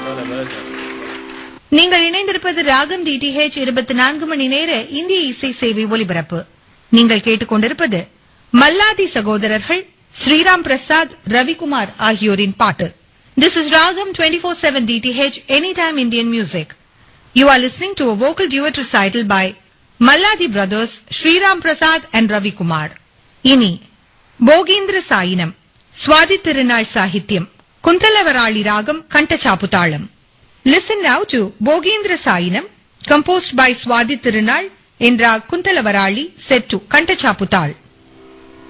நீங்கள் இணைந்திருப்பது ராகம் டிடிஹெச் இருபத்தி நான்கு மணி நேர இந்திய இசை சேவை ஒலிபரப்பு நீங்கள் கேட்டுக்கொண்டிருப்பது மல்லாதி சகோதரர்கள் ஸ்ரீராம் பிரசாத் ரவிக்குமார் ஆகியோரின் பாட்டு this is Raagam twenty four seven DTH any time Indian music you are listening to a vocal duet recital by Malladi brothers Sriram Prasad and Ravikumar இனி போகீந்திர சாயினம் சுவாதி திருநாள் சாகித்யம் குந்தலவராளி ராகம் கண்டச்சாப்பு தாளம் Listen now to Bogindra Sainam, composed by Swadhi Tirunal in Rag Kuntalavarali, set to Kantachaputal.